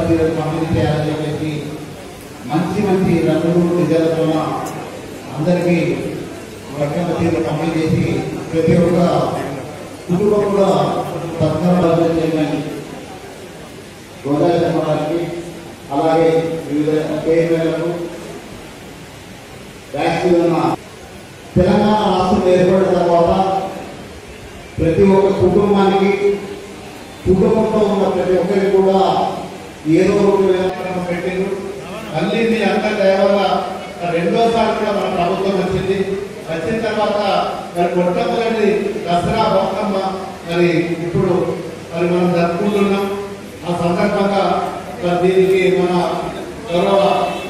చీరలు పంపిణీ చేయాలని చెప్పేసి మంచి మంచి రంగులు డిజైన్లతో అందరికీ రకరకాల చీరలు పంపిణీ చేసి ప్రతి ఒక్క కుటుంబం కూడా సత్కారాలు చేయమని గోదావరి గారికి అలాగే వివిధ కేంద్రాలకు వ్యాక్సిన్ ఉన్న తెలంగాణ రాష్ట్రం ఏర్పడిన తర్వాత ప్రతి ఒక్క కుటుంబానికి కుటుంబంలో ఉన్న ప్రతి ఒక్కరికి కూడా ఏదో ఒక విధానం పెట్టిండ్రు మళ్ళీ మీ అందరి దయ వల్ల రెండోసారి కూడా మన ప్రభుత్వం వచ్చింది వచ్చిన తర్వాత మరి మొట్టమొదటి దసరా బతుకమ్మ మరి ఇప్పుడు మరి మనం జరుపుకుంటున్నాం ఆ సందర్భంగా మరి దీనికి మన గౌరవ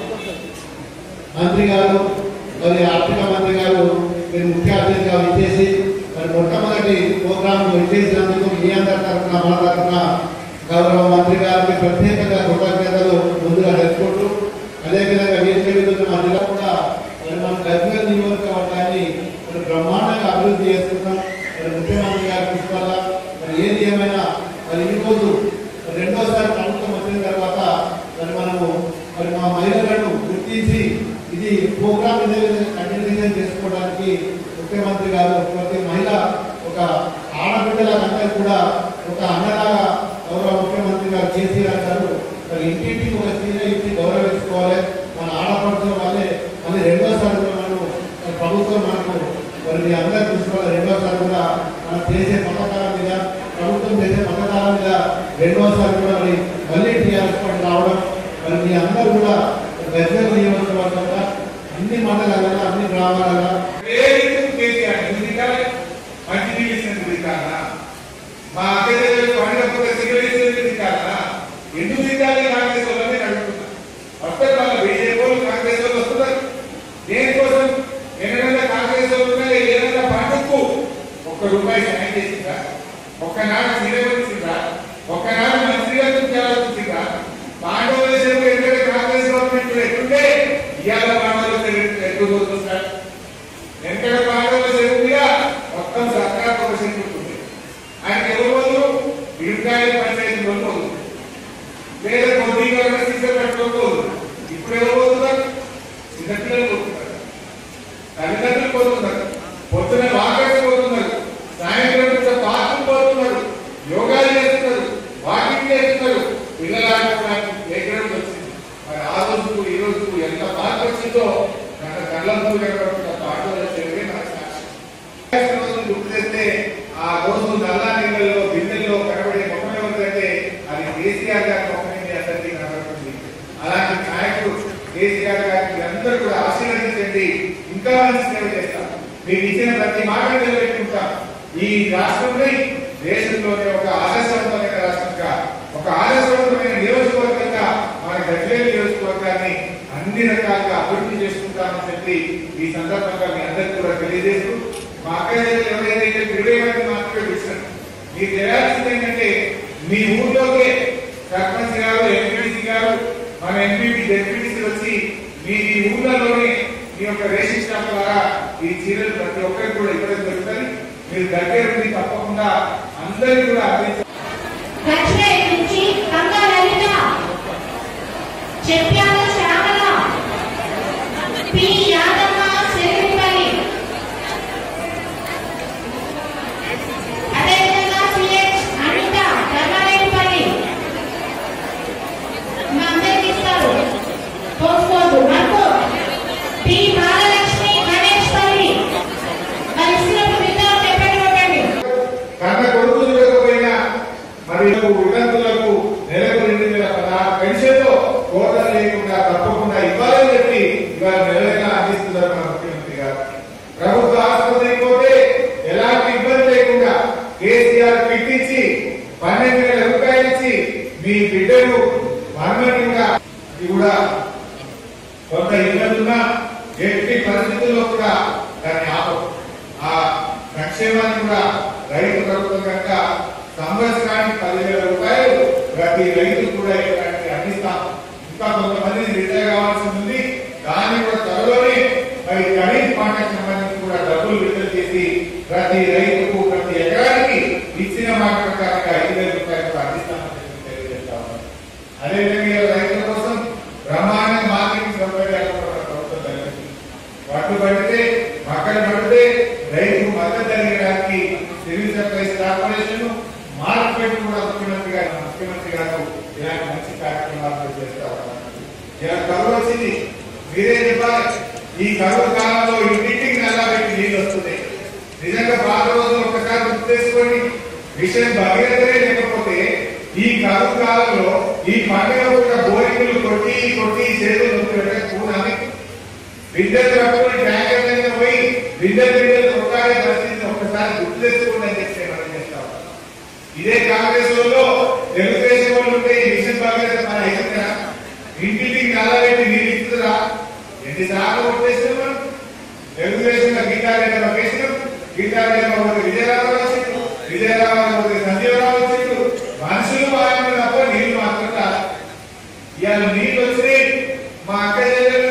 మంత్రి గారు మరి ఆర్థిక మంత్రి గారు మీరు ముఖ్య అతిథిగా విచ్చేసి మరి మొట్టమొదటి ప్రోగ్రాం విచ్చేసినందుకు మీ అందరి తరఫున మన తరఫున గౌరవ మంత్రి గారికి ప్రత్యేకంగా కృతజ్ఞతలు ముందుగా తెలుపుకుంటూ అదేవిధంగా వేదిక మీద ఉన్న మా జిల్లా కూడా మరి మన గజ్వేల్ నియోజకవర్గాన్ని మరి బ్రహ్మాండంగా అభివృద్ధి చేస్తున్నాం మరి ముఖ్యమంత్రి గారి కృషి వల్ల మరి ఏది ఏమైనా మరి ఈ రోజు రెండోసారి ప్రభుత్వం వచ్చిన తర్వాత మరి మనము మరి మా మహిళలను గుర్తించి ఇది ప్రోగ్రామ్ ఇదే విధంగా కంటిన్యూషన్ చేసుకోవడానికి ముఖ్యమంత్రి గారు ప్రతి మహిళ ఒక ఆడబిడ్డలందరూ కూడా ఒక అన్నలాగా గౌరవ ముఖ్యమంత్రి గారు కేసీఆర్ గారు మరి ఇంటింటికి ఒక చీర ఇచ్చి గౌరవించుకోవాలి మన ఆడపడుతున్న వాళ్ళే మళ్ళీ రెండోసారి కూడా మనం మరి ప్రభుత్వం మనకు మరి మీ అందరి దృష్టి వల్ల రెండోసారి కూడా మనం చేసే పథకాల మీద ప్రభుత్వం చేసే పథకాల మీద రెండోసారి కూడా మరి మళ్ళీ టీఆర్ఎస్ పార్టీ రావడం మరి మీ అందరూ కూడా గజ్వేల్ నియోజకవర్గంగా అన్ని మండలాలలో అన్ని గ్రామాలలో ప్రేరితులు కేసీఆర్ ఎందుకు తిట్టాలి? మంచి నీళ్ళు తిట్టాలా మా అక్కడికి పండుగ సిగరెట్ ఎందుకు తిట్టాలా ఎందుకు తిట్టాలి కాంగ్రెస్ వాళ్ళని అడుగుతున్నా వస్తారు వాళ్ళ బీజేపీ వాళ్ళు కాంగ్రెస్ వాళ్ళు వస్తున్నారు దేనికోసం ఎన్నడన్నా కాంగ్రెస్ వాళ్ళు ఉన్నాయి ఏదైనా పండుగకు ఒక్క రూపాయి సాయం చేసిందా ఒక్కనాడు సీఎం వచ్చిందా ఒక్కనాడు మంత్రిగా చూపించాలనుకుంటుందా పాండవుల చెరువు ఎక్కడ కాంగ్రెస్ గవర్నమెంట్ ఎట్టుంటే ఇవాళ పాండవుల చెరువు ఎక్కువ పోతుంది వెంకట పాండవుల చెరువు మీద మొత్తం సర్కార్ ప్రొఫెషన్ ఉంటుంది ఆయన ఎవరు వాళ్ళు ఇరుకాయల పంచాయతీ వాళ్ళు పోదు లేదా కొద్దిగా సీసర్ పెట్టుకోని పోదు ఇప్పుడు ఎవరు పోతున్నారు చిన్నపిల్లలు పోతున్నారు తల్లిదండ్రులు పోతున్నారు పొద్దున వాకర్స్ పోతున్నారు సాయంత్రం పూట పార్కు పోతున్నారు యోగాలు చేస్తున్నారు వాకింగ్ చేస్తున్నారు పిల్లలు ఆడుకోవడానికి ప్లే గ్రౌండ్ వచ్చింది మరి ఆ రోజు ఈ రోజు ఎంత పార్క్ వచ్చిందో మన కళ్ళంతో పాటలు చెరువే మనకు సాక్షి రోజు గుర్తు చేస్తే ఆ రోజు నల్లా నీళ్ళలో బిందెల్లో కనబడే ముఖం ఎవరిదంటే అది కేసీఆర్ గారి ముఖమే మీ అందరికీ కనబడుతుంది అలాంటి నాయకుడు కేసీఆర్ గారికి అందరూ కూడా ఆశీర్వదించండి ఇంకా మంచి సేవ చేస్తాం మీకు ఇచ్చిన ప్రతి మాట నిలబెట్టుకుంటాం ఈ రాష్ట్రంలో దేశంలోనే ఒక ఆదర్శవంతమైన రాష్ట్రంగా ఒక ఆదర్శవంతమైన నియోజకవర్గంగా మన గజ్వేల్ నియోజకవర్గాన్ని అన్ని రకాలుగా అభివృద్ధి చేసుకుంటామని చెప్పి ఈ సందర్భంగా మీ అందరికీ కూడా తెలియజేస్తూ మా అక్కయ్య ఎవరైతే ఇరవై మంది మాత్రమే పిలిచారు మీకు తెలియాల్సింది ఏంటంటే మీ ఊర్లోకే సర్పంచ్ గారు ఎంపీటీసీ గారు మన ఎంపీపీ డెప్యూటీసీ వచ్చి మీ మీ ఊర్లలోనే మీ యొక్క రేషన్ షాప్ ద్వారా ఈ చీరలు ప్రతి ఒక్కరికి కూడా ఇవ్వడం జరుగుతుంది మీరు దగ్గర ఉండి తప్పకుండా అందరికీ కూడా అందించాలి దక్షిణ నుంచి గంగా లలిత చెప్పాల శ్యామల పి యాదమ్మ సెలవుపల్లి అదేవిధంగా సిహెచ్ అనిత ధర్మారెడ్డిపల్లి మా అందరికి ఇస్తారు పోసుకోవద్దు మనకు పి మహాలక్ష్మి గణేష్పల్లి మరి ఇస్తున్నప్పుడు మిగతా చెప్పండి కొట్టండి కన్న కొడుకు చూడకపోయినా మరి వితంతులకు నెలకు రెండు వేల పదహారు పెన్షన్తో కోత లేకుండా తప్పకుండా ఇవ్వాలని చెప్పి ఇవాళ నెల నెల అందిస్తున్నారు మన ముఖ్యమంత్రి గారు ప్రభుత్వ ఆసుపత్రికి పోతే ఎలాంటి ఇబ్బంది లేకుండా కేసీఆర్ పిట్టించి పన్నెండు వేల రూపాయలు ఇచ్చి మీ బిడ్డను పర్మనెంట్ గా ఇది కూడా కొంత ఇబ్బందున్నా ఎట్టి పరిస్థితుల్లో కూడా దాన్ని ఆపం ఆ సంక్షేమాన్ని కూడా రైతు ప్రభుత్వం కనుక సంవత్సరానికి పదివేల రూపాయలు ప్రతి రైతు కూడా ఇవ్వడానికి అందిస్తాం ఇంకా కొంతమంది రిటైర్ కావాల్సి ఉంది దాన్ని కూడా త్వరలోనే మరి ఖరీఫ్ పంటకు సంబంధించి కూడా డబ్బులు విడుదల చేసి ప్రతి రైతుకు ప్రతి ఎకరానికి ఇచ్చిన మాట ప్రకారంగా ఐదు వేల రూపాయలు కూడా అందిస్తామని చెప్పి తెలియజేస్తా ఉన్నాం అదేవిధంగా రైతు మద్దతు జరిగడానికి సివిల్ సప్లైస్ కార్పొరేషన్ మార్కెట్ కూడా ముఖ్యమంత్రి గారు ముఖ్యమంత్రి గారు ఇలాంటి మంచి కార్యక్రమాలు చేస్తా ఉన్నారు ఇలా కరువు వచ్చింది మీరే చెప్పాలి ఈ కరువు కాలంలో ఇంటింటికి నల్లా పెట్టి నీళ్ళు వస్తున్నాయి నిజంగా పాత రోజులు ఒకసారి గుర్తు చేసుకోండి విషయం భగీరథమే లేకపోతే ఈ కరువు కాలంలో ఈ పండుగ పూట బోరింగ్లు కొట్టి కొట్టి చేతులు నొప్పి పెట్టే కూడాలి బిడ్డలు కట్టుకుని ట్యాంకర్ దగ్గర పోయి బిడ్డలు బిడ్డలు కొట్టాడే పరిస్థితిని ఒక్కసారి గుర్తు తెచ్చుకోండి అని చెప్పి మనం చేస్తాం ఇదే కాంగ్రెస్ లో తెలుగుదేశం వాళ్ళు ఉంటే ఈ మిషన్ భగీరథ మన అవుతుందా ఇంటికి నల్లబెట్టి నీళ్ళు ఇస్తుందా ఎన్నిసార్లు కొట్టేసినాం మనం తెలుగుదేశం గీతారెడ్డి లొకేషన్ గీతారెడ్డి పోతే విజయరామరావు వచ్చిండు విజయరామరావు పోతే సంజీవరావు వచ్చిండు మనుషులు వాడిన తప్ప నీళ్లు మాత్రం కాదు ఇవాళ నీళ్ళు వచ్చినాయి మా అక్క చెల్లెలు